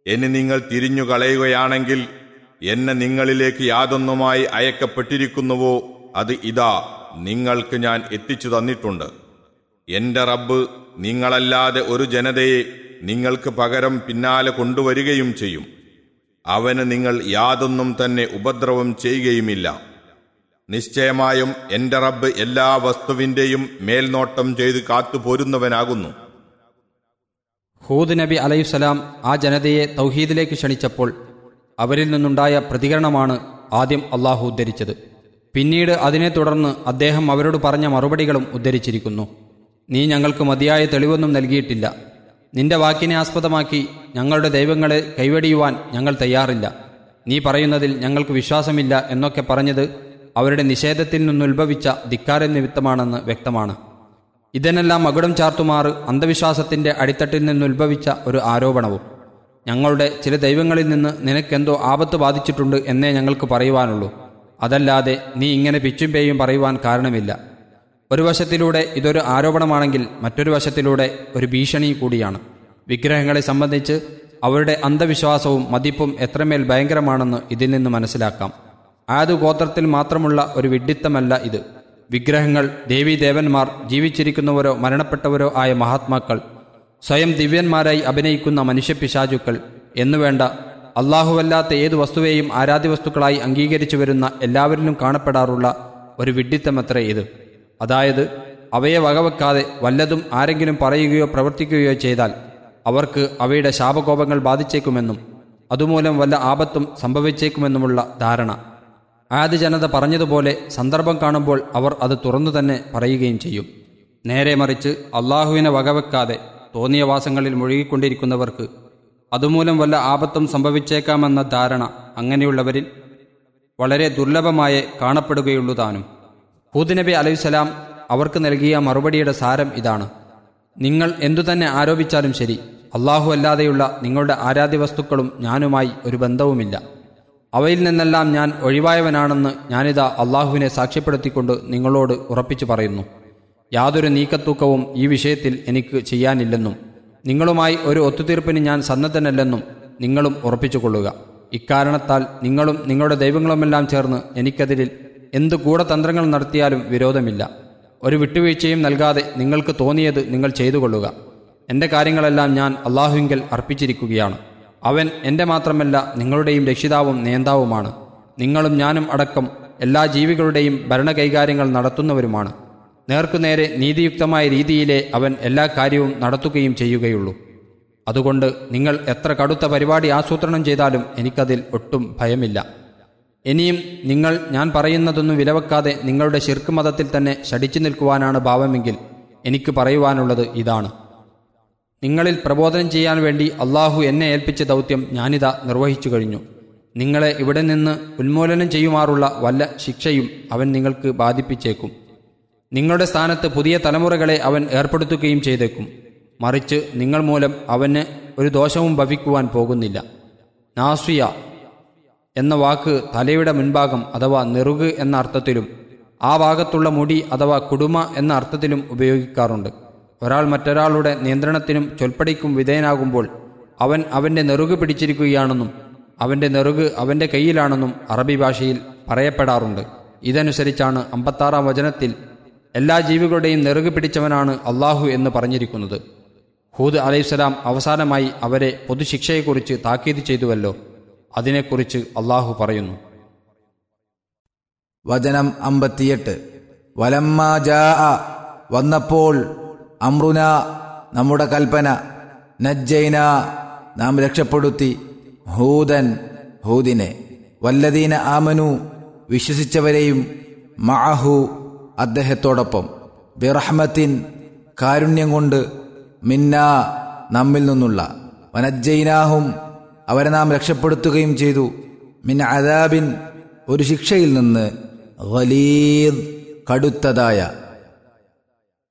എന്നെ നിങ്ങൾ തിരിഞ്ഞു കളയുകയാണെങ്കിൽ എന്നെ നിങ്ങളിലേക്ക് യാതൊന്നുമായി അയക്കപ്പെട്ടിരിക്കുന്നുവോ അത് ഇതാ നിങ്ങൾക്ക് ഞാൻ എത്തിച്ചു തന്നിട്ടുണ്ട് എന്റെ റബ്ബ് നിങ്ങളല്ലാതെ ഒരു ജനതയെ നിങ്ങൾക്ക് പകരം പിന്നാലെ കൊണ്ടുവരികയും ചെയ്യും അവന് നിങ്ങൾ യാതൊന്നും തന്നെ ഉപദ്രവം ചെയ്യുകയുമില്ല നിശ്ചയമായും എന്റെ റബ്ബ് എല്ലാ വസ്തുവിന്റെയും മേൽനോട്ടം ചെയ്ത് കാത്തുപോരുന്നവനാകുന്നു ഹൂദ് നബി അലൈഹിസ്സലാം ആ ജനതയെ തൗഹീദിലേക്ക് ക്ഷണിച്ചപ്പോൾ അവരിൽ നിന്നുണ്ടായ പ്രതികരണമാണ് ആദ്യം അള്ളാഹു ഉദ്ധരിച്ചത് പിന്നീട് അതിനെ തുടർന്ന് അദ്ദേഹം അവരോട് പറഞ്ഞ മറുപടികളും ഉദ്ധരിച്ചിരിക്കുന്നു നീ ഞങ്ങൾക്ക് മതിയായ തെളിവൊന്നും നൽകിയിട്ടില്ല നിന്റെ വാക്കിനെ ആസ്പദമാക്കി ഞങ്ങളുടെ ദൈവങ്ങളെ കൈവടിയുവാൻ ഞങ്ങൾ തയ്യാറില്ല നീ പറയുന്നതിൽ ഞങ്ങൾക്ക് വിശ്വാസമില്ല എന്നൊക്കെ പറഞ്ഞത് അവരുടെ നിഷേധത്തിൽ നിന്നുത്ഭവിച്ച ധിക്കാര നിമിത്തമാണെന്ന് വ്യക്തമാണ് ഇതിനെല്ലാം മകുടം ചാർത്തുമാറ് അന്ധവിശ്വാസത്തിന്റെ അടിത്തട്ടിൽ നിന്നുത്ഭവിച്ച ഒരു ആരോപണവും ഞങ്ങളുടെ ചില ദൈവങ്ങളിൽ നിന്ന് നിനക്കെന്തോ ആപത്ത് ബാധിച്ചിട്ടുണ്ട് എന്നേ ഞങ്ങൾക്ക് പറയുവാനുള്ളൂ അതല്ലാതെ നീ ഇങ്ങനെ പിച്ചും പേയും പറയുവാൻ കാരണമില്ല ഒരു വശത്തിലൂടെ ഇതൊരു ആരോപണമാണെങ്കിൽ മറ്റൊരു വശത്തിലൂടെ ഒരു ഭീഷണി കൂടിയാണ് വിഗ്രഹങ്ങളെ സംബന്ധിച്ച് അവരുടെ അന്ധവിശ്വാസവും മതിപ്പും എത്രമേൽ ഭയങ്കരമാണെന്ന് ഇതിൽ നിന്ന് മനസ്സിലാക്കാം ആദു ഗോത്രത്തിൽ മാത്രമുള്ള ഒരു വിഡ്ഢിത്തമല്ല ഇത് വിഗ്രഹങ്ങൾ ദേവീദേവന്മാർ ജീവിച്ചിരിക്കുന്നവരോ മരണപ്പെട്ടവരോ ആയ മഹാത്മാക്കൾ സ്വയം ദിവ്യന്മാരായി അഭിനയിക്കുന്ന മനുഷ്യപിശാചുക്കൾ എന്നുവേണ്ട അള്ളാഹുവല്ലാത്ത ഏതു വസ്തുവേയും ആരാധ്യവസ്തുക്കളായി അംഗീകരിച്ചു വരുന്ന എല്ലാവരിലും കാണപ്പെടാറുള്ള ഒരു വിഡ്ഢിത്തമത്രേ ഇത് അതായത് അവയെ വകവെക്കാതെ വല്ലതും ആരെങ്കിലും പറയുകയോ പ്രവർത്തിക്കുകയോ ചെയ്താൽ അവർക്ക് അവയുടെ ശാപകോപങ്ങൾ ബാധിച്ചേക്കുമെന്നും അതുമൂലം വല്ല ആപത്തും സംഭവിച്ചേക്കുമെന്നുമുള്ള ധാരണ ആദ്യ ജനത പറഞ്ഞതുപോലെ സന്ദർഭം കാണുമ്പോൾ അവർ അത് തുറന്നു തന്നെ പറയുകയും ചെയ്യും നേരെ മറിച്ച് അള്ളാഹുവിനെ വകവെക്കാതെ തോന്നിയ വാസങ്ങളിൽ മുഴുകിക്കൊണ്ടിരിക്കുന്നവർക്ക് അതുമൂലം വല്ല ആപത്തും സംഭവിച്ചേക്കാമെന്ന ധാരണ അങ്ങനെയുള്ളവരിൽ വളരെ ദുർലഭമായേ കാണപ്പെടുകയുള്ളൂ താനും ഹൂദ് നബി അലൈഹിസ്സലാം അവർക്ക് നൽകിയ മറുപടിയുടെ സാരം ഇതാണ് നിങ്ങൾ എന്തുതന്നെ ആരോപിച്ചാലും ശരി അള്ളാഹു അല്ലാതെയുള്ള നിങ്ങളുടെ ആരാധ്യവസ്തുക്കളും ഞാനുമായി ഒരു ബന്ധവുമില്ല അവയിൽ നിന്നെല്ലാം ഞാൻ ഒഴിവായവനാണെന്ന് ഞാനിതാ അള്ളാഹുവിനെ സാക്ഷ്യപ്പെടുത്തിക്കൊണ്ട് നിങ്ങളോട് ഉറപ്പിച്ചു പറയുന്നു യാതൊരു നീക്കത്തൂക്കവും ഈ വിഷയത്തിൽ എനിക്ക് ചെയ്യാനില്ലെന്നും നിങ്ങളുമായി ഒരു ഒത്തുതീർപ്പിന് ഞാൻ സന്നദ്ധനല്ലെന്നും നിങ്ങളും ഉറപ്പിച്ചുകൊള്ളുക ഇക്കാരണത്താൽ നിങ്ങളും നിങ്ങളുടെ ദൈവങ്ങളുമെല്ലാം ചേർന്ന് എനിക്കതിരിൽ എന്ത് ഗൂഢതന്ത്രങ്ങൾ നടത്തിയാലും വിരോധമില്ല ഒരു വിട്ടുവീഴ്ചയും നൽകാതെ നിങ്ങൾക്ക് തോന്നിയത് നിങ്ങൾ ചെയ്തു കൊള്ളുക എൻ്റെ കാര്യങ്ങളെല്ലാം ഞാൻ അള്ളാഹുവിങ്കൽ അർപ്പിച്ചിരിക്കുകയാണ് അവൻ എൻ്റെ മാത്രമല്ല നിങ്ങളുടെയും രക്ഷിതാവും നേതാവുമാണ് നിങ്ങളും ഞാനും അടക്കം എല്ലാ ജീവികളുടെയും ഭരണകൈകാര്യങ്ങൾ നടത്തുന്നവരുമാണ് നേർക്കുനേരെ നീതിയുക്തമായ രീതിയിലെ അവൻ എല്ലാ കാര്യവും നടത്തുകയും ചെയ്യുകയുള്ളൂ അതുകൊണ്ട് നിങ്ങൾ എത്ര കടുത്ത പരിപാടി ആസൂത്രണം ചെയ്താലും എനിക്കതിൽ ഒട്ടും ഭയമില്ല ഇനിയും നിങ്ങൾ ഞാൻ പറയുന്നതൊന്നും വിലവെക്കാതെ നിങ്ങളുടെ ശിർക്ക് മതത്തിൽ തന്നെ ശടിച്ചു നിൽക്കുവാനാണ് ഭാവമെങ്കിൽ എനിക്ക് പറയുവാനുള്ളത് ഇതാണ് നിങ്ങളിൽ പ്രബോധനം ചെയ്യാൻ വേണ്ടി അള്ളാഹു എന്നെ ഏൽപ്പിച്ച ദൗത്യം ഞാനിതാ നിർവഹിച്ചു കഴിഞ്ഞു നിങ്ങളെ ഇവിടെ നിന്ന് ഉന്മൂലനം ചെയ്യുമാറുള്ള വല്ല ശിക്ഷയും അവൻ നിങ്ങൾക്ക് ബാധിപ്പിച്ചേക്കും നിങ്ങളുടെ സ്ഥാനത്ത് പുതിയ തലമുറകളെ അവൻ ഏർപ്പെടുത്തുകയും ചെയ്തേക്കും മറിച്ച് നിങ്ങൾ മൂലം അവന് ഒരു ദോഷവും ഭവിക്കുവാൻ പോകുന്നില്ല നാസ്വിയ എന്ന വാക്ക് തലയുടെ മുൻഭാഗം അഥവാ നെറുക് എന്ന അർത്ഥത്തിലും ആ ഭാഗത്തുള്ള മുടി അഥവാ കുടുമ എന്ന അർത്ഥത്തിലും ഉപയോഗിക്കാറുണ്ട് ഒരാൾ മറ്റൊരാളുടെ നിയന്ത്രണത്തിനും ചൊൽപ്പടിക്കും വിധേയനാകുമ്പോൾ അവൻ അവന്റെ നെറുക് പിടിച്ചിരിക്കുകയാണെന്നും അവന്റെ നെറുക് അവന്റെ കയ്യിലാണെന്നും അറബി ഭാഷയിൽ പറയപ്പെടാറുണ്ട് ഇതനുസരിച്ചാണ് അമ്പത്താറാം വചനത്തിൽ എല്ലാ ജീവികളുടെയും നെറുക് പിടിച്ചവനാണ് അള്ളാഹു എന്ന് പറഞ്ഞിരിക്കുന്നത് ഹൂദ് അലൈഹിസ്സലാം അവസാനമായി അവരെ പൊതുശിക്ഷയെക്കുറിച്ച് താക്കീത് ചെയ്തുവല്ലോ അതിനെക്കുറിച്ച് അള്ളാഹു പറയുന്നു വചനം അമ്പത്തിയെട്ട് വലമ്മാ ജാ വന്നപ്പോൾ അമ്രുന നമ്മുടെ കൽപ്പന നജ്ജൈന നാം രക്ഷപ്പെടുത്തി ഹൂദൻ ഹൂദിനെ വല്ലദീന ആമനു വിശ്വസിച്ചവരെയും മഅഹു അദ്ദേഹത്തോടൊപ്പം ബിറഹ്മത്തിൻ കാരുണ്യം കൊണ്ട് മിന്ന നമ്മിൽ നിന്നുള്ള വനജ്ജൈനാഹും അവരെ നാം രക്ഷപ്പെടുത്തുകയും ചെയ്തു മിൻ അദാബിൻ ഒരു ശിക്ഷയിൽ നിന്ന് ഖലീദ് കടുത്തതായ